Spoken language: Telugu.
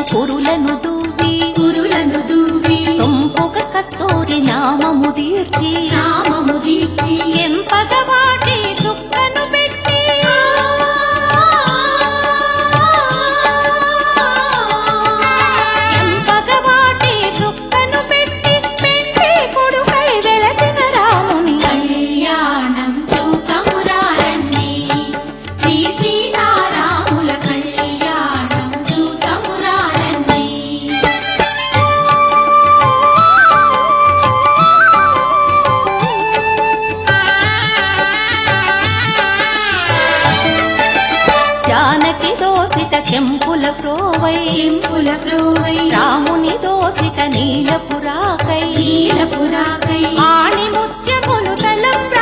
కురులను దూవి కురులను దూవి సొంపుగ కస్తూరి నామము తీర్చి నామము దీర్చి ఎంపగ వాటి చుక్కను పెట్టి ఎంపగ వాటి చుక్కను పెట్టి పెండి కొడుకై వెలసిన రాముని కళ్యాణం చూతమురారండి శ్రీ సీతారాముల కళ్యాణం చూతమురారండి జానకి దోసిట చెంపుల ప్రోవై చెంపుల ప్రోవై రాముని దోసిట నీలపురాకై నీలపురాకై ఆణి ముత్యములు తలంబ్ర